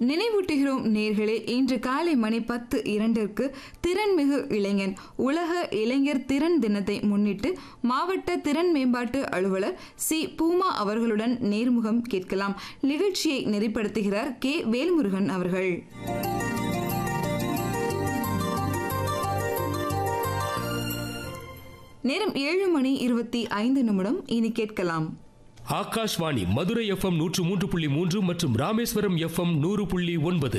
நினைவூட்டுகிறோம் நேர்களே இன்று காலை மணி பத்து இரண்டிற்கு திறன்மிகு இளைஞன் உலக இளைஞர் திறன் தினத்தை முன்னிட்டு மாவட்ட திறன் மேம்பாட்டு அலுவலர் சி பூமா அவர்களுடன் நேர்முகம் கேட்கலாம் நிகழ்ச்சியை நெறிப்படுத்துகிறார் கே வேல்முருகன் அவர்கள் நேரம் ஏழு மணி இருபத்தி ஐந்து நிமிடம் இனி கேட்கலாம் ஆகாஷ்வாணி மதுரை எஃப்எம் நூற்று மூன்று புள்ளி மூன்று மற்றும் ராமேஸ்வரம் எஃப்எம் நூறு புள்ளி ஒன்பது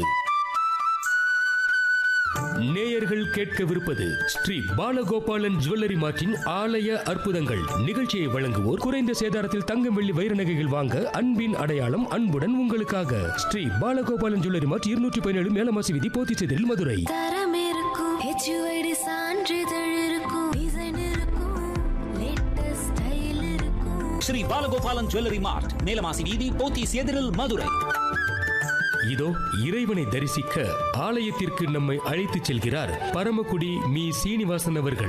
நேயர்கள் கேட்கவிருப்பது ஸ்ரீ பாலகோபாலன் ஜுவல்லரி மார்ட்டின் ஆலய அற்புதங்கள் நிகழ்ச்சியை வழங்குவோர் குறைந்த சேதாரத்தில் தங்கம் வெள்ளி வைர நகைகள் வாங்க அன்பின் அடையாளம் அன்புடன் உங்களுக்காக ஸ்ரீ பாலகோபாலன் ஜுவல்லரி மார்ட் இருநூற்றி பதினேழு மேலமாசி விதி போத்திச்செதில் மதுரை தரம் இருக்கும் ஹெச்யூஐடி சான்றிதழ் இருக்கும் டிசைன் இருக்கும் லேட்டஸ்ட் ஸ்டைல் இருக்கும் ஸ்ரீ பாலகோபாலன் ஜுவல்லரி மார்ட் மேலமாசி வீதி போத்தீஸ் எதிரில் மதுரை இதோ இறைவனை தரிசிக்க ஆலயத்திற்கு நம்மை அழைத்துச் செல்கிறார் பரமக்குடி மீ சீனிவாசன் அவர்கள்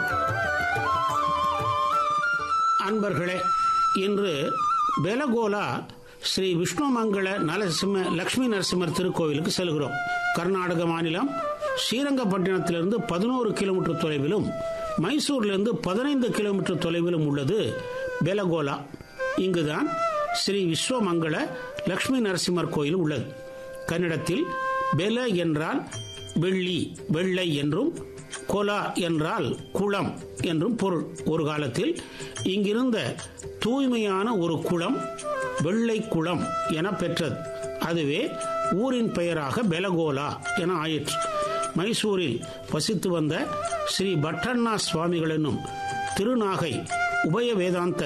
அன்பர்களே இன்று பெலகோலா ஸ்ரீ விஷ்ணுமங்கள நரசிம்ம லக்ஷ்மி நரசிம்மர் திருக்கோவிலுக்கு செல்கிறோம் கர்நாடக மாநிலம் ஸ்ரீரங்கப்பட்டினத்திலிருந்து பதினோரு கிலோமீட்டர் தொலைவிலும் மைசூரிலிருந்து பதினைந்து கிலோமீட்டர் தொலைவிலும் உள்ளது பெலகோலா இங்குதான் ஸ்ரீ விஸ்வமங்கள லக்ஷ்மி நரசிம்மர் கோயில் உள்ளது கன்னடத்தில் பெல என்றால் வெள்ளி வெள்ளை என்றும் கொலா என்றால் குளம் என்றும் பொருள் ஒரு காலத்தில் இங்கிருந்த தூய்மையான ஒரு குளம் வெள்ளை குளம் என பெற்றது அதுவே ஊரின் பெயராக பெலகோலா என ஆயிற்று மைசூரில் வசித்து வந்த ஸ்ரீ பட்டண்ணா சுவாமிகள் என்னும் திருநாகை உபய வேதாந்த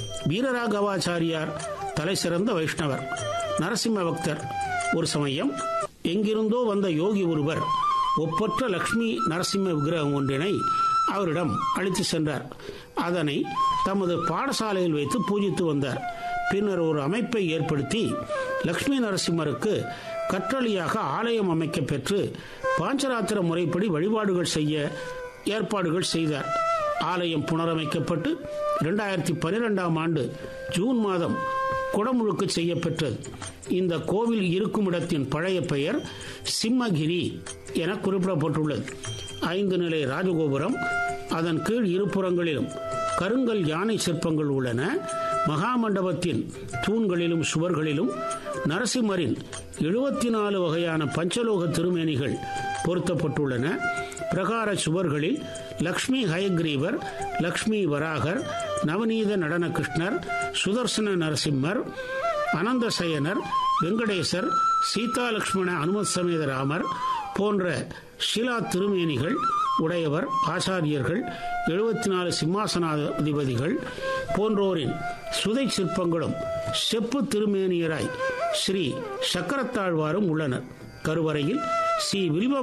வீரராகவாச்சாரியார் தலை சிறந்த வைஷ்ணவர் நரசிம்ம பக்தர் ஒரு சமயம் எங்கிருந்தோ வந்த யோகி ஒருவர் ஒப்பற்ற லக்ஷ்மி நரசிம்ம விக்கிரகம் ஒன்றினை அவரிடம் அழைத்து சென்றார் அதனை தமது பாடசாலையில் வைத்து பூஜித்து வந்தார் பின்னர் ஒரு அமைப்பை ஏற்படுத்தி லக்ஷ்மி நரசிம்மருக்கு கற்றளியாக ஆலயம் அமைக்க பெற்று பாஞ்சராத்திர முறைப்படி வழிபாடுகள் செய்ய ஏற்பாடுகள் செய்தார் ஆலயம் புனரமைக்கப்பட்டு இரண்டாயிரத்தி பனிரெண்டாம் ஆண்டு ஜூன் மாதம் குடமுழுக்கு செய்யப்பெற்றது இந்த கோவில் இருக்கும் இடத்தின் பழைய பெயர் சிம்மகிரி என குறிப்பிடப்பட்டுள்ளது ஐந்து நிலை ராஜகோபுரம் அதன் கீழ் இருபுறங்களிலும் கருங்கல் யானை சிற்பங்கள் உள்ளன மகாமண்டபத்தின் தூண்களிலும் சுவர்களிலும் நரசிம்மரின் எழுபத்தி நாலு வகையான பஞ்சலோக திருமேனிகள் பொருத்தப்பட்டுள்ளன பிரகார சுவர்களில் லக்ஷ்மி ஹயக்ரீவர் லக்ஷ்மி வராகர் நவநீத நடன கிருஷ்ணர் சுதர்சன நரசிம்மர் அனந்தசயனர் வெங்கடேசர் சீதா லக்ஷ்மண அனுமத் சமேத ராமர் போன்ற ஷிலா திருமேனிகள் உடையவர் ஆச்சாரியர்கள் எழுபத்தி நாலு சிம்மாசனாதிபதிகள் போன்றோரின் சுதை சிற்பங்களும் செப்பு திருமேனியராய் ஸ்ரீ சக்கரத்தாழ்வாரும் உள்ளனர் கருவறையில் ஸ்ரீ வில்வ